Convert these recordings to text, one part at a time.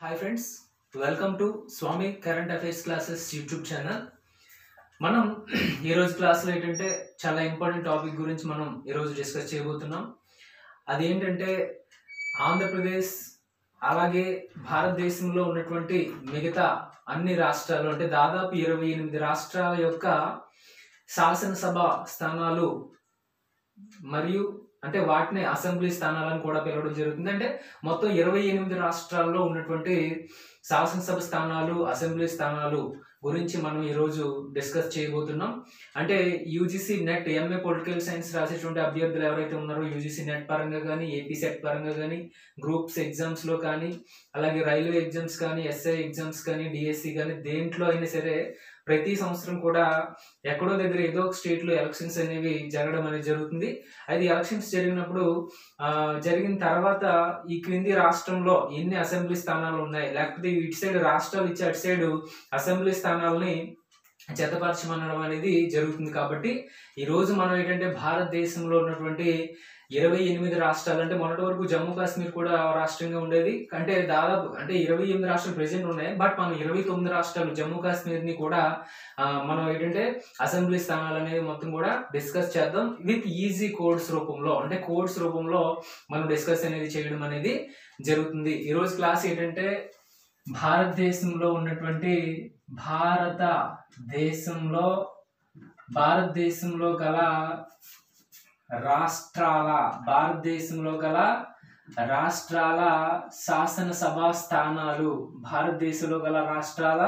hi friends welcome to Swami current affairs classes YouTube channel మనం ఈరోజు క్లాస్లో ఏంటంటే చాలా ఇంపార్టెంట్ టాపిక్ గురించి మనం ఈరోజు డిస్కస్ చేయబోతున్నాం అదేంటంటే ఆంధ్రప్రదేశ్ అలాగే భారతదేశంలో ఉన్నటువంటి మిగతా అన్ని రాష్ట్రాలు అంటే దాదాపు ఇరవై ఎనిమిది రాష్ట్రాల యొక్క శాసనసభ స్థానాలు మరియు అంటే వాటిని అసెంబ్లీ స్థానాలను కూడా పిలవడం జరుగుతుంది అంటే మొత్తం ఇరవై ఎనిమిది రాష్ట్రాల్లో ఉన్నటువంటి శాసనసభ స్థానాలు అసెంబ్లీ స్థానాలు గురించి మనం ఈరోజు డిస్కస్ చేయబోతున్నాం అంటే UGC NET MA political science రాసేటువంటి అభ్యర్థులు ఎవరైతే ఉన్నారో యూజీసీ నెట్ పరంగా కానీ ఏపీ సెట్ పరంగా కానీ గ్రూప్స్ ఎగ్జామ్స్లో కానీ అలాగే రైల్వే ఎగ్జామ్స్ కానీ ఎస్ఐ ఎగ్జామ్స్ కానీ డిఎస్సి కానీ దేంట్లో అయినా సరే ప్రతి సంవత్సరం కూడా ఎక్కడో దగ్గర ఏదో ఒక స్టేట్లో ఎలక్షన్స్ అనేవి జరగడం అనేది జరుగుతుంది అది ఎలక్షన్స్ జరిగినప్పుడు ఆ, జరిగిన తర్వాత ఈ క్రింది రాష్ట్రంలో ఎన్ని అసెంబ్లీ స్థానాలు ఉన్నాయి లేకపోతే ఇటు సైడ్ రాష్ట్రాలు ఇచ్చి అటు సైడ్ అసెంబ్లీ స్థానాలని జతపరచమనడం అనేది జరుగుతుంది కాబట్టి ఈ రోజు మనం ఏంటంటే భారతదేశంలో ఉన్నటువంటి ఇరవై ఎనిమిది రాష్ట్రాలు అంటే మొన్నటి వరకు జమ్మూ కాశ్మీర్ కూడా రాష్ట్రంగా ఉండేది అంటే దాదాపు అంటే ఇరవై ఎనిమిది రాష్ట్రాలు ప్రెసెంట్ ఉన్నాయి బట్ మనం ఇరవై తొమ్మిది రాష్ట్రాలు జమ్మూ కాశ్మీర్ని కూడా ఆ, మనం ఏంటంటే అసెంబ్లీ స్థానాలు అనేవి మొత్తం కూడా డిస్కస్ చేద్దాం విత్ ఈజీ కోడ్స్ రూపంలో అంటే కోడ్స్ రూపంలో మనం డిస్కస్ అనేది చేయడం అనేది జరుగుతుంది ఈరోజు క్లాస్ ఏంటంటే భారతదేశంలో ఉన్నటువంటి భారత దేశంలో భారతదేశంలో గల రాష్ట్రాల భారతదేశంలో గల రాష్ట్రాల శాసనసభ స్థానాలు భారతదేశంలో గల రాష్ట్రాల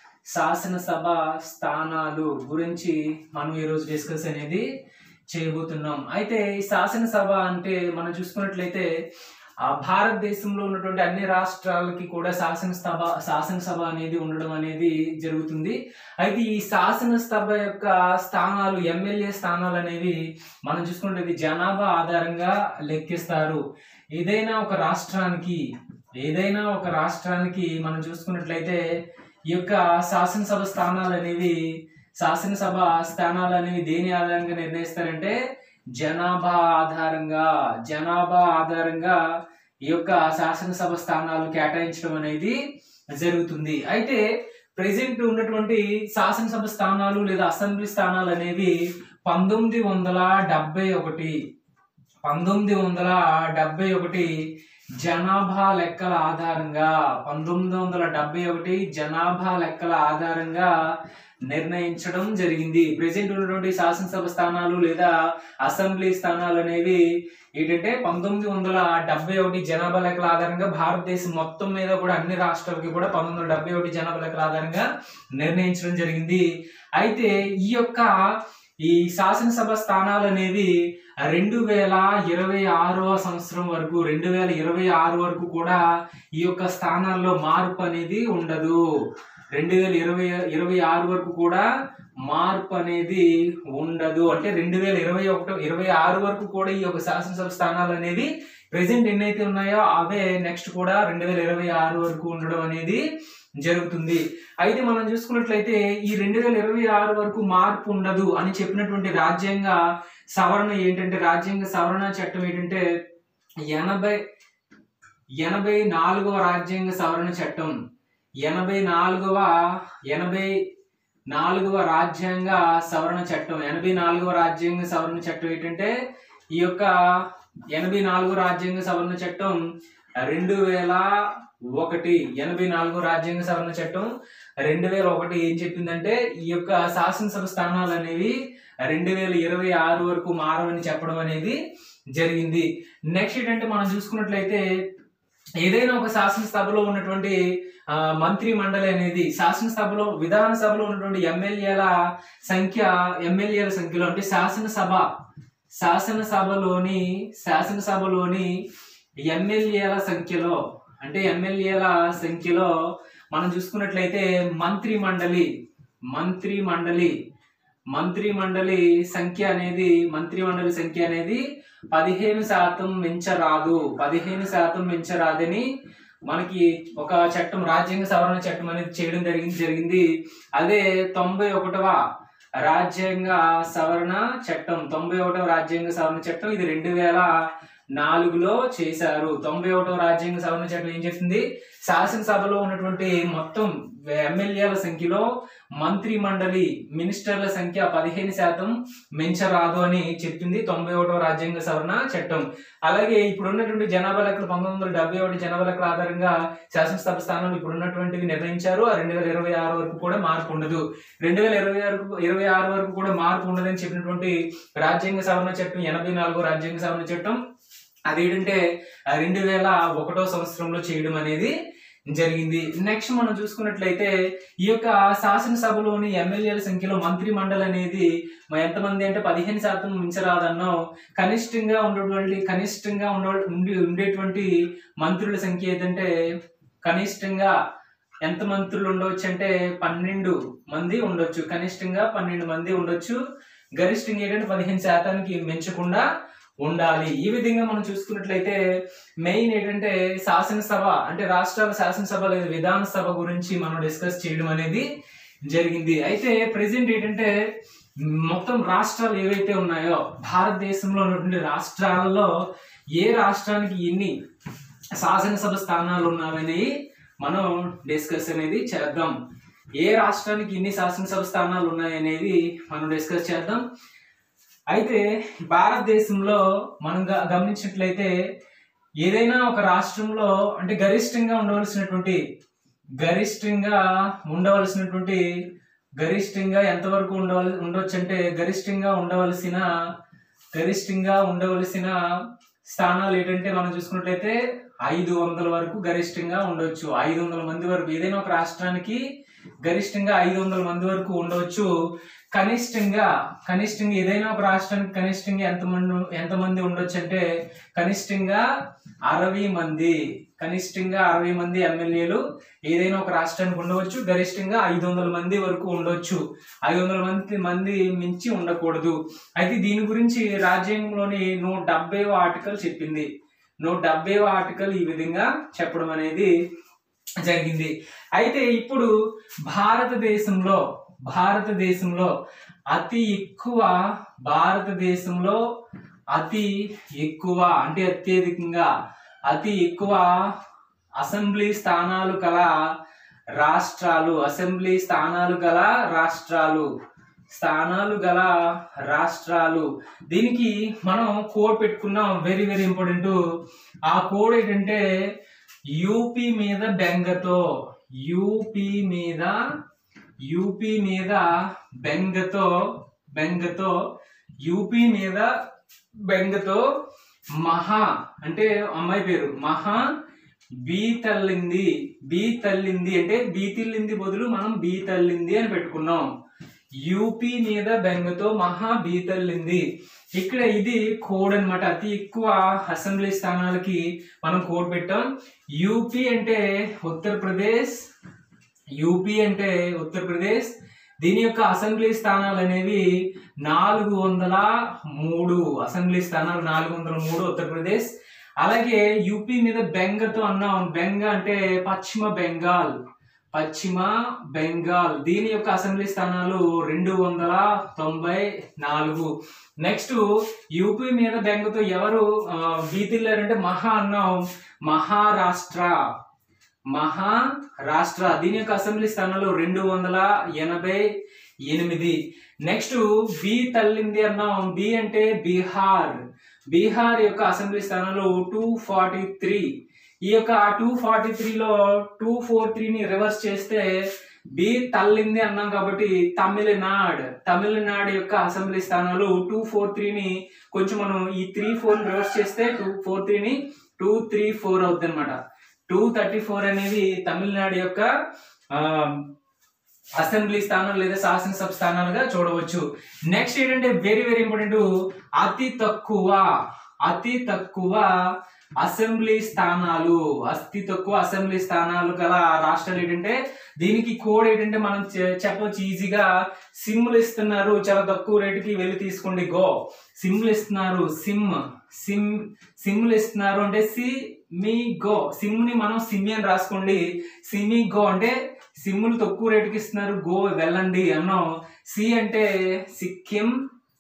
శాసనసభ స్థానాలు గురించి మనం ఈరోజు డిస్కస్ అనేది చేయబోతున్నాం అయితే ఈ శాసనసభ అంటే మనం చూసుకున్నట్లయితే ఆ భారతదేశంలో ఉన్నటువంటి అన్ని రాష్ట్రాలకి కూడా శాసనసభ శాసనసభ అనేది ఉండడం అనేది జరుగుతుంది అయితే ఈ శాసనసభ యొక్క స్థానాలు ఎమ్మెల్యే స్థానాలు అనేవి మనం చూసుకుంటే జనాభా ఆధారంగా లెక్కిస్తారు ఏదైనా ఒక రాష్ట్రానికి ఏదైనా ఒక రాష్ట్రానికి మనం చూసుకున్నట్లయితే ఈ యొక్క శాసనసభ స్థానాలు అనేవి శాసనసభ స్థానాలు అనేవి దేని ఆధారంగా నిర్ణయిస్తారంటే జనాభా ఆధారంగా జనాభా ఆధారంగా ఈ యొక్క శాసనసభ స్థానాలు కేటాయించడం అనేది జరుగుతుంది అయితే ప్రెసెంట్ ఉన్నటువంటి శాసనసభ స్థానాలు లేదా అసెంబ్లీ స్థానాలు అనేవి పంతొమ్మిది వందల డెబ్బై ఒకటి పంతొమ్మిది వందల డెబ్బై ఒకటి జనాభా లెక్కల ఆధారంగా పంతొమ్మిది వందల డెబ్బై ఒకటి జనాభా లెక్కల ఆధారంగా నిర్ణయించడం జరిగింది ప్రెసెంట్ ఉన్నటువంటి శాసనసభ స్థానాలు లేదా అసెంబ్లీ స్థానాలు అనేవి ఏంటంటే పంతొమ్మిది వందల డెబ్బై ఒకటి జనాభా లెక్కల ఆధారంగా భారతదేశం మొత్తం మీద కూడా అన్ని రాష్ట్రాలకి కూడా పంతొమ్మిది వందల డెబ్బై ఒకటి జనాభా లెక్కల ఆధారంగా నిర్ణయించడం జరిగింది అయితే ఈ యొక్క ఈ శాసనసభ స్థానాలు అనేవి రెండు వేల ఇరవై ఆరవ సంవత్సరం వరకు రెండు వేల ఇరవై ఆరు వరకు కూడా ఈ యొక్క స్థానాల్లో మార్పు అనేది ఉండదు రెండు వేల ఇరవై ఇరవై ఆరు వరకు కూడా మార్పు అనేది ఉండదు అంటే రెండు వేల ఇరవై ఒకటో ఇరవై ఆరు వరకు కూడా ఈ యొక్క శాసనసభ స్థానాలు అనేవి ప్రెసెంట్ ఎన్నైతే ఉన్నాయో అవే నెక్స్ట్ కూడా రెండు వేల ఇరవై ఆరు వరకు ఉండడం అనేది జరుగుతుంది అయితే మనం చూసుకున్నట్లయితే ఈ రెండు వేల ఇరవై ఆరు వరకు మార్పు ఉండదు అని చెప్పినటువంటి రాజ్యాంగ సవరణ ఏంటంటే రాజ్యాంగ సవరణ చట్టం ఏంటంటే ఎనభై ఎనభై నాలుగవ రాజ్యాంగ సవరణ చట్టం ఎనభై నాలుగవ ఎనభై నాలుగవ రాజ్యాంగ సవరణ చట్టం ఎనభై నాలుగవ రాజ్యాంగ సవరణ చట్టం ఏంటంటే ఈ యొక్క ఎనభై నాలుగో రాజ్యాంగ సవరణ చట్టం రెండు వేల ఒకటి ఎనభై నాలుగో రాజ్యాంగ సవరణ చట్టం రెండు వేల ఒకటి ఏం చెప్పిందంటే ఈ యొక్క శాసనసభ స్థానాలు అనేవి రెండు వేల ఇరవై ఆరు వరకు మారవని చెప్పడం అనేది జరిగింది నెక్స్ట్ ఏంటంటే మనం చూసుకున్నట్లయితే ఏదైనా ఒక శాసనసభలో ఉన్నటువంటి ఆ, మంత్రి మండలి అనేది శాసనసభలో విధానసభలో ఉన్నటువంటి ఎమ్మెల్యేల సంఖ్య ఎమ్మెల్యేల సంఖ్యలో అంటే శాసనసభ శాసనసభలోని శాసనసభలోని ఎమ్మెల్యేల సంఖ్యలో అంటే ఎమ్మెల్యేల సంఖ్యలో మనం చూసుకున్నట్లయితే మంత్రి మండలి మంత్రి మండలి మంత్రి మండలి సంఖ్య అనేది మంత్రి మండలి సంఖ్య అనేది పదిహేను శాతం మించరాదు పదిహేను శాతం మించరాదని మనకి ఒక చట్టం రాజ్యాంగ సవరణ చట్టం అనేది చేయడం జరిగింది జరిగింది అదే తొంభై ఒకటవ రాజ్యాంగ సవరణ చట్టం తొంభై ఒకటవ రాజ్యాంగ సవరణ చట్టం ఇది రెండు వేల నాలుగులో చేశారు తొంభై ఒకటో రాజ్యాంగ సవరణ చట్టం ఏం చెప్తుంది శాసనసభలో ఉన్నటువంటి మొత్తం ఎమ్మెల్యేల సంఖ్యలో మంత్రి మండలి మినిస్టర్ల సంఖ్య పదిహేను శాతం మించరాదు అని చెప్పింది తొంభై ఒకటో రాజ్యాంగ సవరణ చట్టం అలాగే ఇప్పుడు ఉన్నటువంటి జనాభా లెక్కలు పంతొమ్మిది వందల డెబ్బై ఒకటి జనాభా లెక్కల ఆధారంగా శాసనసభ స్థానాలు ఇప్పుడు ఉన్నటువంటివి నిర్ణయించారు ఆ రెండు వేల ఇరవై ఆరు వరకు కూడా మార్పు ఉండదు రెండు వేల ఇరవై ఆరు ఇరవై ఆరు వరకు కూడా మార్పు ఉండదని చెప్పినటువంటి రాజ్యాంగ సవరణ చట్టం ఎనభై నాలుగో రాజ్యాంగ సవరణ చట్టం అదేంటంటే రెండు వేల ఒకటో సంవత్సరంలో చేయడం అనేది జరిగింది నెక్స్ట్ మనం చూసుకున్నట్లయితే ఈ యొక్క శాసనసభలోని ఎమ్మెల్యేల సంఖ్యలో మంత్రి మండలి అనేది మ- ఎంతమంది అంటే పదిహేను శాతం మించరాదన్నాం కనిష్టంగా ఉన్నటువంటి కనిష్టంగా ఉండ ఉండి ఉండేటువంటి మంత్రుల సంఖ్య ఏదంటే కనిష్టంగా ఎంత మంత్రులు ఉండవచ్చు అంటే పన్నెండు మంది ఉండొచ్చు కనిష్టంగా పన్నెండు మంది ఉండొచ్చు గరిష్టంగా ఏంటంటే పదిహేను శాతానికి మించకుండా ఉండాలి ఈ విధంగా మనం చూసుకున్నట్లయితే మెయిన్ ఏంటంటే శాసనసభ అంటే రాష్ట్రాల శాసనసభ లేదా విధానసభ గురించి మనం డిస్కస్ చేయడం అనేది జరిగింది అయితే ప్రెసెంట్ ఏంటంటే మొత్తం రాష్ట్రాలు ఏవైతే ఉన్నాయో భారతదేశంలో ఉన్నటువంటి రాష్ట్రాలలో ఏ రాష్ట్రానికి ఎన్ని శాసనసభ స్థానాలు ఉన్నాయని మనం డిస్కస్ అనేది చేద్దాం ఏ రాష్ట్రానికి ఎన్ని శాసనసభ స్థానాలు ఉన్నాయనేది మనం డిస్కస్ చేద్దాం అయితే భారతదేశంలో మనం గ- గమనించినట్లయితే ఏదైనా ఒక రాష్ట్రంలో అంటే గరిష్టంగా ఉండవలసినటువంటి గరిష్టంగా ఉండవలసినటువంటి గరిష్టంగా ఎంతవరకు ఉండవల ఉండొచ్చు అంటే గరిష్టంగా ఉండవలసిన గరిష్టంగా ఉండవలసిన స్థానాలు ఏంటంటే మనం చూసుకున్నట్లయితే ఐదు వందల వరకు గరిష్టంగా ఉండొచ్చు ఐదు వందల మంది వరకు ఏదైనా ఒక రాష్ట్రానికి గరిష్టంగా ఐదు వందల మంది వరకు ఉండవచ్చు కనిష్టంగా కనిష్టంగా ఏదైనా ఒక రాష్ట్రానికి కనిష్టంగా ఎంత మంది ఎంత మంది ఉండొచ్చు అంటే కనిష్టంగా అరవై మంది కనిష్టంగా అరవై మంది ఎమ్మెల్యేలు ఏదైనా ఒక రాష్ట్రానికి ఉండవచ్చు గరిష్టంగా ఐదు వందల మంది వరకు ఉండొచ్చు ఐదు వందల మంది మంది మించి ఉండకూడదు అయితే దీని గురించి రాజ్యాంగంలోని నూట డెబ్బై ఆర్టికల్ చెప్పింది నూట డెబ్బై ఆర్టికల్ ఈ విధంగా చెప్పడం అనేది జరిగింది అయితే ఇప్పుడు భారతదేశంలో భారతదేశంలో అతి ఎక్కువ భారతదేశంలో అతి ఎక్కువ అంటే అత్యధికంగా అతి ఎక్కువ అసెంబ్లీ స్థానాలు గల రాష్ట్రాలు అసెంబ్లీ స్థానాలు గల రాష్ట్రాలు స్థానాలు గల రాష్ట్రాలు దీనికి మనం కోడ్ పెట్టుకున్నాం వెరీ వెరీ ఇంపార్టెంట్ ఆ కోడ్ ఏంటంటే యూపీ మీద బెంగతో యూపీ మీద యూపీ మీద బెంగతో బెంగతో యూపీ మీద బెంగతో మహా అంటే అమ్మాయి పేరు మహా బీ తల్లింది బీ తల్లింది అంటే బీ తిల్లింది బదులు మనం బీ తల్లింది అని పెట్టుకున్నాం యూపీ మీద బెంగతో మహా బీ తల్లింది ఇక్కడ ఇది కోడ్ అన్నమాట అతి ఎక్కువ అసెంబ్లీ స్థానాలకి మనం కోడ్ పెట్టాం యూపీ అంటే ఉత్తరప్రదేశ్ యూపీ అంటే ఉత్తరప్రదేశ్ దీని యొక్క అసెంబ్లీ స్థానాలు అనేవి నాలుగు వందల మూడు అసెంబ్లీ స్థానాలు నాలుగు వందల మూడు ఉత్తరప్రదేశ్ అలాగే యూపీ మీద బెంగతో అన్నాం బెంగ అంటే పశ్చిమ బెంగాల్ పశ్చిమ బెంగాల్ దీని యొక్క అసెంబ్లీ స్థానాలు రెండు వందల తొంభై నాలుగు నెక్స్ట్ యూపీ మీద బెంగతో ఎవరు ఆ, బీతిల్లారంటే మహా అన్నాం మహారాష్ట్ర మహారాష్ట్ర దీని యొక్క అసెంబ్లీ స్థానాలు రెండు వందల ఎనభై ఎనిమిది నెక్స్ట్ బి తల్లింది అన్నాం బి అంటే బీహార్ బీహార్ యొక్క అసెంబ్లీ స్థానాలు టూ ఫార్టీ త్రీ ఈ యొక్క టూ ఫార్టీ త్రీలో టూ ఫోర్ త్రీని రివర్స్ చేస్తే బి తల్లింది అన్నాం కాబట్టి తమిళనాడు తమిళనాడు యొక్క అసెంబ్లీ స్థానాలు టూ ఫోర్ త్రీని కొంచెం మనం ఈ త్రీ ఫోర్ రివర్స్ చేస్తే టూ ఫోర్ త్రీని టూ త్రీ ఫోర్ అవుతుంది అనమాట టూ థర్టీ ఫోర్ అనేది తమిళనాడు యొక్క ఆ, అసెంబ్లీ స్థానాలు లేదా శాసనసభ స్థానాలుగా చూడవచ్చు నెక్స్ట్ ఏంటంటే వెరీ వెరీ ఇంపార్టెంట్ అతి తక్కువ అతి తక్కువ అసెంబ్లీ స్థానాలు అతి తక్కువ అసెంబ్లీ స్థానాలు గల రాష్ట్రాలు ఏంటంటే దీనికి కోడ్ ఏంటంటే మనం చె- చెప్పొచ్చు ఈజీగా సిమ్లు ఇస్తున్నారు చాలా తక్కువ రేటుకి వెళ్ళి తీసుకోండి గో సిమ్లు ఇస్తున్నారు సిమ్ సిమ్ సిమ్లు ఇస్తున్నారు అంటే సి మీ గో సిమ్ ని మనం సిమ్ అని రాసుకోండి సిమి గో అంటే సిమ్లు తక్కువ రేటుకి ఇస్తున్నారు గో వెళ్ళండి అన్నాం సి అంటే సిక్కిం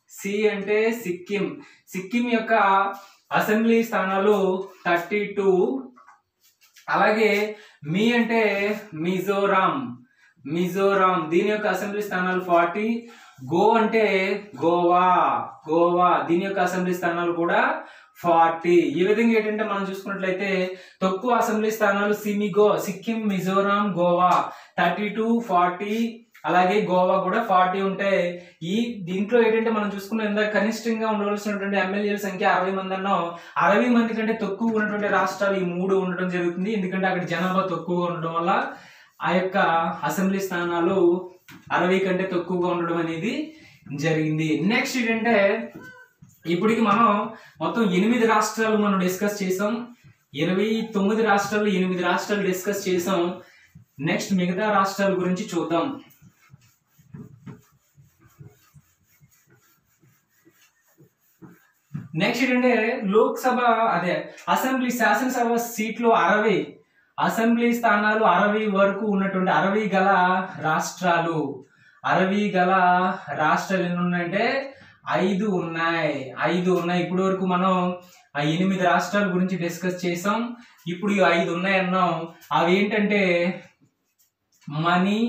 సి అంటే సిక్కిం సిక్కిం యొక్క అసెంబ్లీ స్థానాలు థర్టీ టూ అలాగే మీ అంటే మిజోరాం మిజోరాం దీని యొక్క అసెంబ్లీ స్థానాలు ఫార్టీ గో అంటే గోవా గోవా దీని యొక్క అసెంబ్లీ స్థానాలు కూడా ఫార్టీ ఈ విధంగా ఏంటంటే మనం చూసుకున్నట్లయితే తక్కువ అసెంబ్లీ స్థానాలు సిమిగో Sikkim Mizoram Goa thirty two forty అలాగే గోవా కూడా ఫార్టీ ఉంటాయి ఈ దీంట్లో ఏంటంటే మనం చూసుకున్న ఇందాక కనిష్టంగా ఉండవలసినటువంటి ఎమ్మెల్యేల సంఖ్య అరవై మంది అన్నాం అరవై మంది కంటే తక్కువ ఉన్నటువంటి రాష్ట్రాలు ఈ మూడు ఉండడం జరుగుతుంది ఎందుకంటే అక్కడ జనాభా తక్కువగా ఉండడం వల్ల ఆ యొక్క అసెంబ్లీ స్థానాలు అరవై కంటే తక్కువగా ఉండడం అనేది జరిగింది నెక్స్ట్ ఏంటంటే ఇప్పటికి మనం మొత్తం ఎనిమిది రాష్ట్రాలు మనం డిస్కస్ చేసాం ఇరవై తొమ్మిది రాష్ట్రాలు ఎనిమిది రాష్ట్రాలు డిస్కస్ చేసాం నెక్స్ట్ మిగతా రాష్ట్రాల గురించి చూద్దాం నెక్స్ట్ ఏంటంటే లోక్సభ అదే అసెంబ్లీ శాసనసభ సీట్లు అరవై అసెంబ్లీ స్థానాలు అరవై వరకు ఉన్నటువంటి అరవై గల రాష్ట్రాలు అరవై గల రాష్ట్రాలు ఎన్ని ఉన్నాయంటే ఐదు ఉన్నాయి ఐదు ఉన్నాయి ఇప్పటి వరకు మనం ఆ ఎనిమిది రాష్ట్రాల గురించి డిస్కస్ చేసాం ఇప్పుడు ఈ ఐదు ఉన్నాయి అన్నాం అవి ఏంటంటే మణి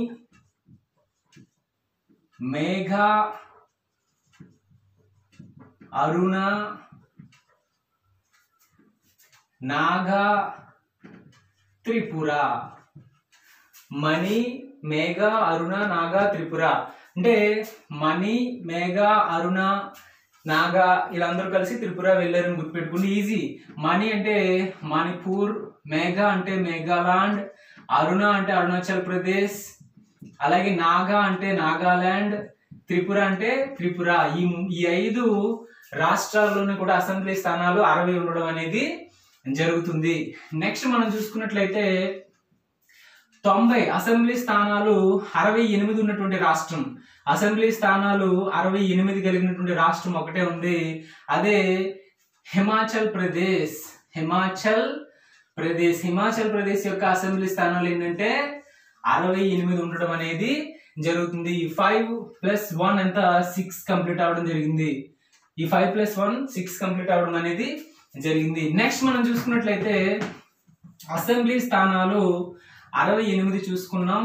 మేఘ అరుణ నాగా త్రిపుర మణి మేఘ అరుణ నాగా త్రిపుర అంటే మణి మేఘ అరుణ నాగా వీళ్ళందరూ కలిసి త్రిపుర వెళ్ళారని గుర్తుపెట్టుకుని ఈజీ మణి అంటే మణిపూర్ మేఘ అంటే మేఘాలాండ్ అరుణ అంటే అరుణాచల్ ప్రదేశ్ అలాగే నాగా అంటే నాగాలాండ్ త్రిపుర అంటే త్రిపుర ఈ ఈ ఐదు రాష్ట్రాల్లోని కూడా అసెంబ్లీ స్థానాలు అరవై ఉండడం అనేది జరుగుతుంది నెక్స్ట్ మనం చూసుకున్నట్లయితే తొంభై అసెంబ్లీ స్థానాలు అరవై ఎనిమిది ఉన్నటువంటి రాష్ట్రం అసెంబ్లీ స్థానాలు అరవై ఎనిమిది కలిగినటువంటి రాష్ట్రం ఒకటే ఉంది అదే హిమాచల్ ప్రదేశ్ హిమాచల్ ప్రదేశ్ హిమాచల్ ప్రదేశ్ యొక్క అసెంబ్లీ స్థానాలు ఏంటంటే అరవై ఎనిమిది ఉండడం అనేది జరుగుతుంది ఈ ఫైవ్ ప్లస్ వన్ ఎంత సిక్స్ కంప్లీట్ అవడం జరిగింది ఈ five plus one six complete అవడం అనేది జరిగింది నెక్స్ట్ మనం చూసుకున్నట్లయితే అసెంబ్లీ స్థానాలు అరవై ఎనిమిది చూసుకున్నాం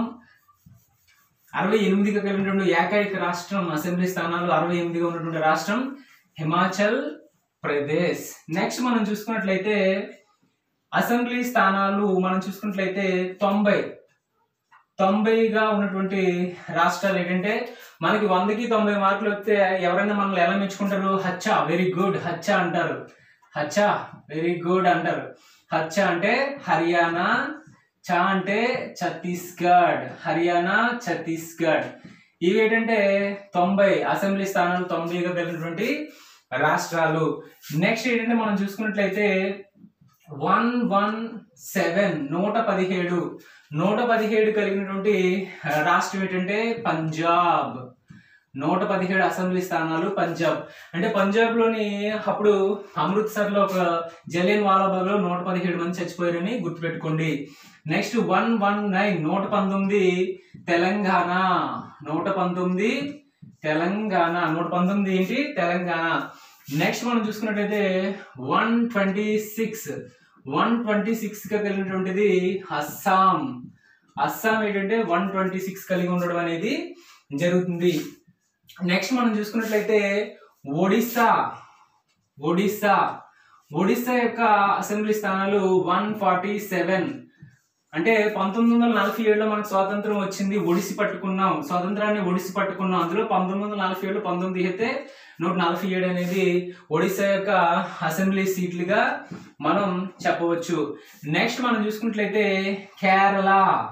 అరవై ఎనిమిదిగా కలిగినటువంటి ఏకైక రాష్ట్రం అసెంబ్లీ స్థానాలు అరవై ఎనిమిదిగా ఉన్నటువంటి రాష్ట్రం హిమాచల్ ప్రదేశ్ నెక్స్ట్ మనం చూసుకున్నట్లయితే అసెంబ్లీ స్థానాలు మనం చూసుకున్నట్లయితే తొంభై తొంభైగా ఉన్నటువంటి రాష్ట్రాలు ఏంటంటే మనకి వందకి తొంభై మార్కులు వస్తే ఎవరైనా మనల్ని ఎలా మెచ్చుకుంటారు హచ్చా వెరీ గుడ్ హచ్చా అంటారు హచ్చా వెరీ గుడ్ అంటారు హచ్చా అంటే హర్యానా చా అంటే ఛత్తీస్గఢ్ హర్యానా ఛత్తీస్గఢ్ ఇవి ఏంటంటే తొంభై అసెంబ్లీ స్థానాలు తొంభైగా కలిగినటువంటి రాష్ట్రాలు నెక్స్ట్ ఏంటంటే మనం చూసుకున్నట్లయితే వన్ వన్ సెవెన్ నూట పదిహేడు నూట పదిహేడు కలిగినటువంటి రాష్ట్రం ఏంటంటే పంజాబ్ నూట పదిహేడు అసెంబ్లీ స్థానాలు పంజాబ్ అంటే పంజాబ్ లోని అప్పుడు అమృత్సర్ లో ఒక జలియన్ వాలాబాగ్ లో నూట పదిహేడు మంది చచ్చిపోయారని గుర్తుపెట్టుకోండి నెక్స్ట్ వన్ వన్ నైన్ నూట పంతొమ్మిది తెలంగాణ నూట పంతొమ్మిది తెలంగాణ నూట పంతొమ్మిది ఏంటి తెలంగాణ నెక్స్ట్ మనం చూసుకున్నట్టయితే one twenty six one twenty six గా కలిగినటువంటిది అస్సాం అస్సాం ఏంటంటే వన్ ట్వంటీ సిక్స్ కలిగి ఉండడం అనేది జరుగుతుంది నెక్స్ట్ మనం చూసుకున్నట్లయితే ఒడిస్సా ఒడిస్సా ఒడిస్సా యొక్క అసెంబ్లీ స్థానాలు వన్ ఫార్టీ సెవెన్ అంటే పంతొమ్మిది వందల నలభై ఏడులో మనకు స్వాతంత్రం వచ్చింది ఒడిసి పట్టుకున్నాం స్వాతంత్రాన్ని ఒడిసి పట్టుకున్నాం అందులో పంతొమ్మిది వందల నలభై ఏడు పంతొమ్మిది అయితే నూట నలభై ఏడు అనేది ఒడిశా యొక్క అసెంబ్లీ సీట్లుగా మనం చెప్పవచ్చు నెక్స్ట్ మనం చూసుకున్నట్లయితే కేరళ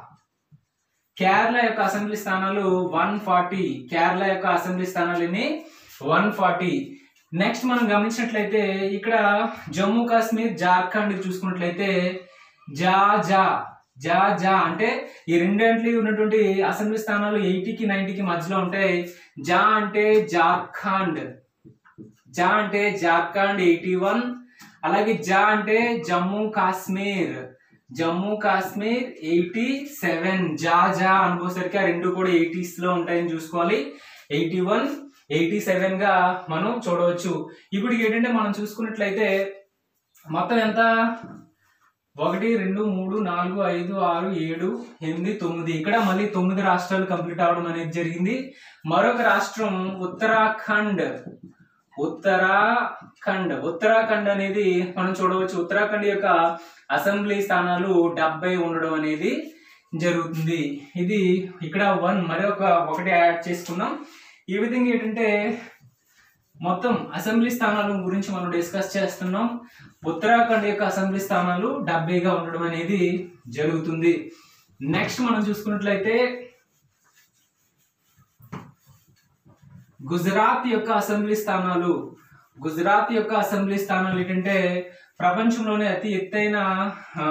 కేరళ యొక్క అసెంబ్లీ స్థానాలు వన్ ఫార్టీ కేరళ యొక్క అసెంబ్లీ స్థానాలు ఎన్ని వన్ ఫార్టీ నెక్స్ట్ మనం గమనించినట్లయితే ఇక్కడ జమ్మూ కాశ్మీర్ జార్ఖండ్ చూసుకున్నట్లయితే జా జా జా జా అంటే ఈ రెండింటి ఉన్నటువంటి అసెంబ్లీ స్థానాలు ఎయిటీకి నైన్టీకి మధ్యలో ఉంటాయి జా అంటే జార్ఖండ్ జా అంటే జార్ఖండ్ ఎయిటీ వన్ అలాగే జా అంటే జమ్మూ కాశ్మీర్ జమ్మూ కాశ్మీర్ ఎయిటీ సెవెన్ జా జా అనుకోసరికి ఆ రెండు కూడా ఎయిటీస్ లో ఉంటాయని చూసుకోవాలి ఎయిటీ వన్ ఎయిటీ సెవెన్ గా మనం చూడవచ్చు ఇప్పుడు ఏంటంటే మనం చూసుకున్నట్లయితే మొత్తం ఎంత ఒకటి రెండు మూడు నాలుగు ఐదు ఆరు ఏడు ఎనిమిది తొమ్మిది ఇక్కడ మళ్ళీ తొమ్మిది రాష్ట్రాలు కంప్లీట్ అవడం అనేది జరిగింది మరొక రాష్ట్రం ఉత్తరాఖండ్ ఉత్తరాఖండ్ ఉత్తరాఖండ్ అనేది మనం చూడవచ్చు ఉత్తరాఖండ్ యొక్క అసెంబ్లీ స్థానాలు డెబ్బై ఉండడం అనేది జరుగుతుంది ఇది ఇక్కడ వన్ మరొక ఒకటి యాడ్ చేసుకున్నాం ఈ విధంగా ఏంటంటే మొత్తం అసెంబ్లీ స్థానాల గురించి మనం డిస్కస్ చేస్తున్నాం ఉత్తరాఖండ్ యొక్క అసెంబ్లీ స్థానాలు డెబ్బైగా ఉండడం అనేది జరుగుతుంది నెక్స్ట్ మనం చూసుకున్నట్లయితే గుజరాత్ యొక్క అసెంబ్లీ స్థానాలు గుజరాత్ యొక్క అసెంబ్లీ స్థానాలు ఏంటంటే ప్రపంచంలోనే అతి ఎత్తైన ఆ,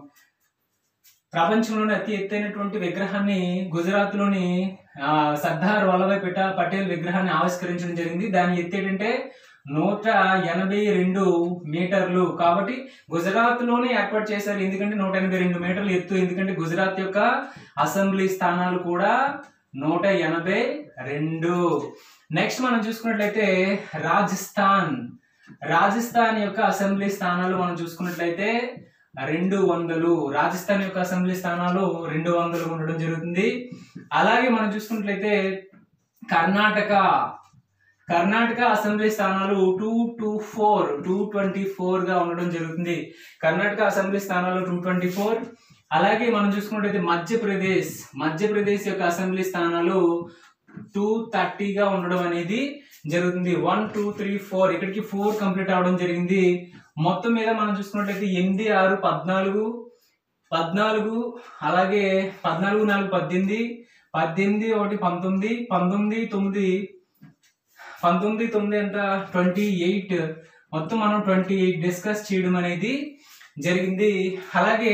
ప్రపంచంలోనే అతి ఎత్తైనటువంటి విగ్రహాన్ని గుజరాత్ లోని సర్దార్ వల్లభాయ్ పిట పటేల్ విగ్రహాన్ని ఆవిష్కరించడం జరిగింది దాని ఎత్తు ఏంటంటే నూట ఎనభై రెండు మీటర్లు కాబట్టి గుజరాత్ లోనే ఏర్పాటు చేశారు ఎందుకంటే నూట ఎనభై రెండు మీటర్లు ఎత్తు ఎందుకంటే గుజరాత్ యొక్క అసెంబ్లీ స్థానాలు కూడా నూట ఎనభై రెండు నెక్స్ట్ మనం చూసుకున్నట్లయితే రాజస్థాన్ రాజస్థాన్ యొక్క అసెంబ్లీ స్థానాలు మనం చూసుకున్నట్లయితే రెండు వందలు రాజస్థాన్ యొక్క అసెంబ్లీ స్థానాలు రెండు వందలు ఉండడం జరుగుతుంది అలాగే మనం చూసుకున్నట్లయితే కర్ణాటక కర్ణాటక అసెంబ్లీ స్థానాలు two two four two twenty four గా ఉండడం జరుగుతుంది కర్ణాటక అసెంబ్లీ స్థానాలు టూ ట్వంటీ ఫోర్ అలాగే మనం చూసుకున్నట్లయితే మధ్యప్రదేశ్ మధ్యప్రదేశ్ యొక్క అసెంబ్లీ స్థానాలు టూ థర్టీగా ఉండడం అనేది జరుగుతుంది వన్ టూ త్రీ ఫోర్ ఇక్కడికి ఫోర్ కంప్లీట్ అవడం జరిగింది మొత్తం మీద మనం చూసుకున్నట్లయితే ఎనిమిది ఆరు పద్నాలుగు పద్నాలుగు అలాగే పద్నాలుగు నాలుగు పద్దెనిమిది పద్దెనిమిది ఒకటి పంతొమ్మిది పంతొమ్మిది తొమ్మిది పంతొమ్మిది తొమ్మిది ఎంత ట్వంటీ ఎయిట్ మొత్తం మనం ట్వంటీ ఎయిట్ డిస్కస్ చేయడం అనేది జరిగింది అలాగే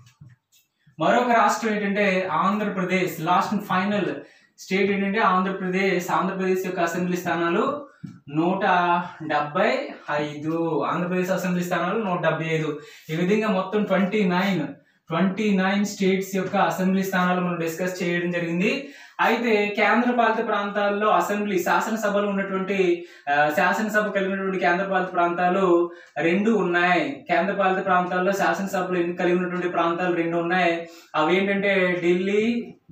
మరొక రాష్ట్రం ఏంటంటే ఆంధ్రప్రదేశ్ లాస్ట్ ఫైనల్ స్టేట్ ఏంటంటే ఆంధ్రప్రదేశ్ ఆంధ్రప్రదేశ్ యొక్క అసెంబ్లీ స్థానాలు నూట డెబ్బై ఐదు ఆంధ్రప్రదేశ్ అసెంబ్లీ స్థానాలు నూట డెబ్బై ఐదు ఈ విధంగా మొత్తం twenty nine twenty nine states యొక్క అసెంబ్లీ స్థానాలు మనం డిస్కస్ చేయడం జరిగింది అయితే కేంద్ర పాలిత ప్రాంతాల్లో అసెంబ్లీ శాసనసభలో ఉన్నటువంటి ఆ, శాసనసభ కలిగినటువంటి కేంద్ర పాలిత ప్రాంతాలు రెండు ఉన్నాయి కేంద్ర పాలిత ప్రాంతాల్లో శాసనసభలు ఎన్ని కలిగి ఉన్నటువంటి ప్రాంతాలు రెండు ఉన్నాయి అవి ఏంటంటే ఢిల్లీ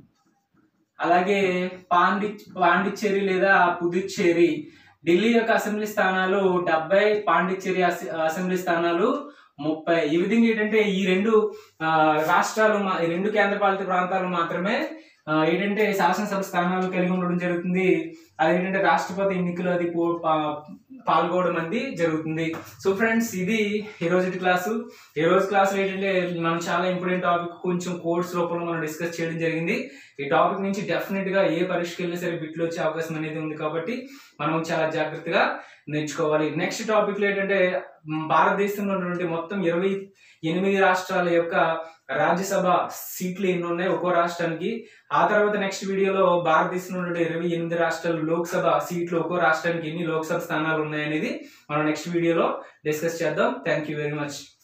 అలాగే పాండి పాండిచ్చేరి లేదా పుదుచ్చేరి ఢిల్లీ యొక్క అసెంబ్లీ స్థానాలు డెబ్బై పాండిచ్చేరి అసె- అసెంబ్లీ స్థానాలు ముప్పై ఈ విధంగా ఏంటంటే ఈ రెండు ఆ, రాష్ట్రాలు మా- ఈ రెండు కేంద్రపాలిత ప్రాంతాలు మాత్రమే ఆ, ఏంటంటే శాసనసభ స్థానాలు కలిగి ఉండడం జరుగుతుంది అది ఏంటంటే రాష్ట్రపతి ఎన్నికలు అది పో- పా- పాల్గొనడం అనేది జరుగుతుంది సో ఫ్రెండ్స్ ఇది ఈ రోజు క్లాసు ఈ రోజు క్లాస్ ఏంటంటే మనం చాలా ఇంపార్టెంట్ టాపిక్ కొంచెం కోర్స్ రూపంలో మనం డిస్కస్ చేయడం జరిగింది ఈ టాపిక్ నుంచి డెఫినెట్ గా ఏ పరీక్షకి వెళ్ళినా సరే బిట్లు వచ్చే అవకాశం అనేది ఉంది కాబట్టి మనం చాలా జాగ్రత్తగా నేర్చుకోవాలి నెక్స్ట్ టాపిక్ లో ఏంటంటే మ్, భారతదేశంలో ఉన్నటువంటి మొత్తం ఇరవై ఎనిమిది రాష్ట్రాల యొక్క రాజ్యసభ సీట్లు ఎన్ని ఉన్నాయి ఒక్కో రాష్ట్రానికి ఆ తర్వాత నెక్స్ట్ వీడియోలో భారతదేశంలో ఉన్నటువంటి ఇరవై ఎనిమిది రాష్ట్రాలు లోక్సభ సీట్లు ఒక్కో రాష్ట్రానికి ఎన్ని లోక్సభ స్థానాలు ఉన్నాయనేది మనం నెక్స్ట్ వీడియోలో డిస్కస్ చేద్దాం థ్యాంక్ యూ వెరీ మచ్